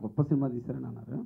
గొప్ప సినిమా తీశారని అన్నారు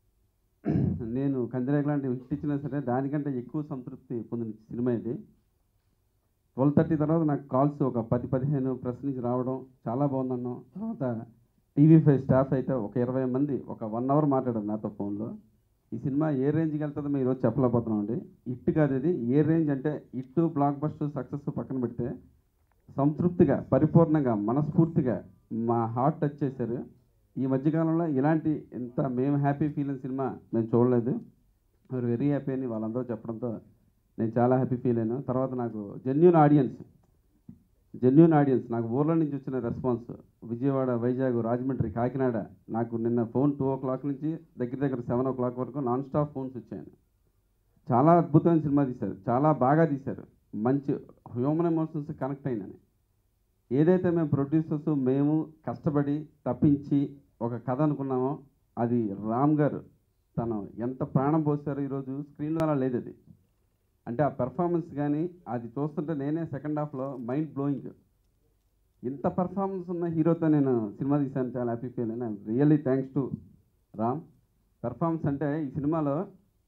నేను కందిరేగ లాంటి హిట్ ఇచ్చినా సరే దానికంటే ఎక్కువ సంతృప్తి పొందిన సినిమా ఇది ట్వెల్వ్ థర్టీ తర్వాత నాకు కాల్స్ ఒక పది పదిహేను ప్రెస్ నుంచి రావడం చాలా బాగుందన్నాం తర్వాత టీవీ ఫైవ్ స్టాఫ్ అయితే ఒక ఇరవై మంది ఒక వన్ అవర్ మాట్లాడారు నాతో ఫోన్లో ఈ సినిమా ఏ రేంజ్కి వెళ్తుందో మేము ఈరోజు చెప్పలేకపోతున్నాం అండి ఇట్ కాదు ఇది ఏ రేంజ్ అంటే ఇట్టు బ్లాక్ బస్టర్ సక్సెస్ పక్కన పెడితే సంతృప్తిగా పరిపూర్ణంగా మనస్ఫూర్తిగా మా హార్ట్ టచ్ చేశారు ఈ మధ్యకాలంలో ఇలాంటి ఇంత మేము హ్యాపీ ఫీల్ అయిన సినిమా మేము చూడలేదు మీరు వెరీ హ్యాపీ అని వాళ్ళందరూ చెప్పడంతో నేను చాలా హ్యాపీ ఫీల్ అయ్యాను తర్వాత నాకు జెన్యున్ ఆడియన్స్ జెన్యున్ ఆడియన్స్ నాకు ఊర్ల నుంచి వచ్చిన రెస్పాన్స్ విజయవాడ వైజాగ్ రాజమండ్రి కాకినాడ నాకు నిన్న ఫోన్ టూ ఓ క్లాక్ నుంచి దగ్గర దగ్గర సెవెన్ ఓ క్లాక్ వరకు నాన్ స్టాప్ ఫోన్స్ వచ్చాయి చాలా అద్భుతమైన సినిమా తీశారు చాలా బాగా తీశారు మంచి హ్యూమన్ ఎమోషన్స్ కనెక్ట్ అయినని ఏదైతే మేము ప్రొడ్యూసర్స్ మేము కష్టపడి తప్పించి ఒక కథ అనుకున్నామో అది రామ్ గారు తను ఎంత ప్రాణం పోసారో ఈరోజు స్క్రీన్ అలా లేదు అది అంటే ఆ పెర్ఫార్మెన్స్ కానీ అది చూస్తుంటే నేనే సెకండ్ హాఫ్లో మైండ్ బ్లోయింగ్ ఇంత పెర్ఫార్మెన్స్ ఉన్న హీరోతో నేను సినిమా తీశాను చాలా హ్యాపీ ఫీల్ అయినా really thanks to Ram performance అంటే ఈ సినిమాలో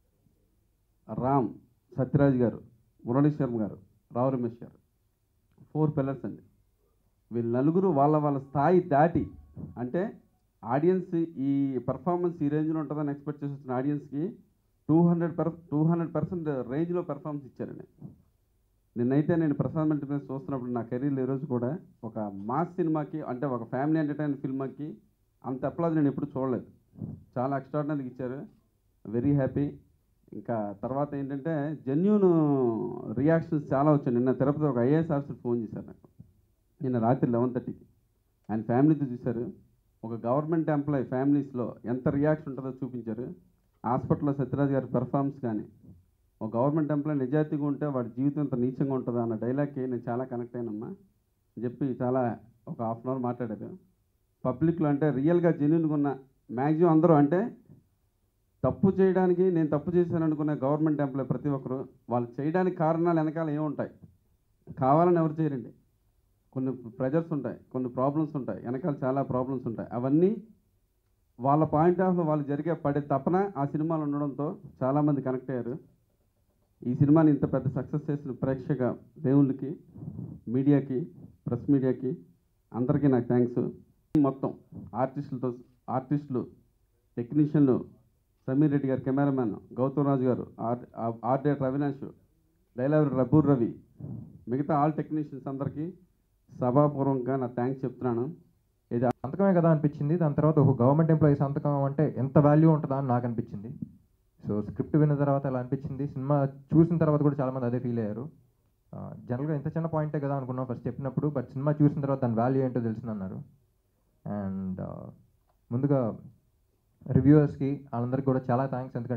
రామ్ సత్యరాజ్ గారు మురళీ శర్మ గారు రావు రమేష్ గారు ఫోర్ పిల్లర్స్ అండి వీళ్ళు నలుగురు వాళ్ళ వాళ్ళ స్థాయి దాటి అంటే ఆడియన్స్ ఈ పెర్ఫార్మెన్స్ ఈ రేంజ్లో ఉంటుందని ఎక్స్పెక్ట్ చేసి వచ్చిన ఆడియన్స్కి two hundred per two hundred percent రేంజ్లో పెర్ఫార్మెన్స్ ఇచ్చారండి నిన్నైతే నేను ప్రసాద్ మల్టీప్లెక్స్ చూస్తున్నప్పుడు నా కెరీర్లో ఈరోజు కూడా ఒక మాస్ సినిమాకి అంటే ఒక ఫ్యామిలీ ఎంటర్టైన్ ఫిల్మ్కి అంత అప్లాజ్ నేను ఎప్పుడు చూడలేదు చాలా ఎక్స్ట్రాడినరీగా ఇచ్చారు వెరీ హ్యాపీ ఇంకా తర్వాత ఏంటంటే జెన్యున్ రియాక్షన్స్ చాలా వచ్చాయి నిన్న తిరుపతి ఒక ఐఏఎస్ ఆఫీసర్ ఫోన్ చేశారు నాకు నిన్న రాత్రి లెవెన్ థర్టీకి ఆయన ఫ్యామిలీతో చూశారు ఒక గవర్నమెంట్ ఎంప్లాయీ ఫ్యామిలీస్లో ఎంత రియాక్షన్ ఉంటుందో చూపించారు హాస్పిటల్లో సత్యరాజ్ గారి పెర్ఫార్మెన్స్ కానీ ఒక గవర్నమెంట్ ఎంప్లాయీ నిజాయితీగా ఉంటే వాడి జీవితం ఇంత నీచంగా ఉంటుందా అన్న డైలాగ్కి నేను చాలా కనెక్ట్ అయినమ్మా అని చెప్పి చాలా ఒక హాఫ్ అన్ అవర్ మాట్లాడారు పబ్లిక్లో అంటే రియల్గా జెన్యున్గా ఉన్న మ్యాక్సిమం అందరూ అంటే తప్పు చేయడానికి నేను తప్పు చేశాను అనుకునే గవర్నమెంట్ ఎంప్లాయీ ప్రతి ఒక్కరు వాళ్ళు చేయడానికి కారణాలు వెనకాల ఏముంటాయి కావాలని ఎవరు చేయరండి కొన్ని ప్రెజర్స్ ఉంటాయి కొన్ని ప్రాబ్లమ్స్ ఉంటాయి వెనకాల చాలా ప్రాబ్లమ్స్ ఉంటాయి అవన్నీ వాళ్ళ పాయింట్ ఆఫ్ వాళ్ళు జరిగే పడే తపన ఆ సినిమాలు ఉండడంతో చాలామంది కనెక్ట్ అయ్యారు ఈ సినిమాని ఇంత పెద్ద సక్సెస్ చేసిన ప్రేక్షక దేవుళ్ళకి మీడియాకి ప్రెస్ మీడియాకి అందరికీ నాకు థ్యాంక్స్ మొత్తం ఆర్టిస్టులతో ఆర్టిస్టులు టెక్నీషియన్లు సమీర్ రెడ్డి గారు cameraman Gautam Raju garu art art director Avinash dialogue రబూర్ రవి మిగతా ఆల్ టెక్నీషియన్స్ అందరికీ సభాపూర్వకంగా నా థ్యాంక్స్ చెప్తున్నాను ఇది సంతకమే కదా అనిపించింది దాని తర్వాత ఒక గవర్నమెంట్ ఎంప్లాయీ సంతకం అంటే ఎంత వాల్యూ ఉంటుందా అని నాకు అనిపించింది సో స్క్రిప్ట్ విన్న తర్వాత అలా అనిపించింది సినిమా చూసిన తర్వాత కూడా చాలామంది అదే ఫీల్ అయ్యారు జనరల్గా ఇంత చిన్న పాయింటే కదా అనుకున్నాం ఫస్ట్ చెప్పినప్పుడు బట్ సినిమా చూసిన తర్వాత దాని వాల్యూ ఏంటో తెలిసిందన్నారు అండ్ ముందుగా రివ్యూవర్స్కి వాళ్ళందరికీ కూడా చాలా థ్యాంక్స్ ఎందుకంటే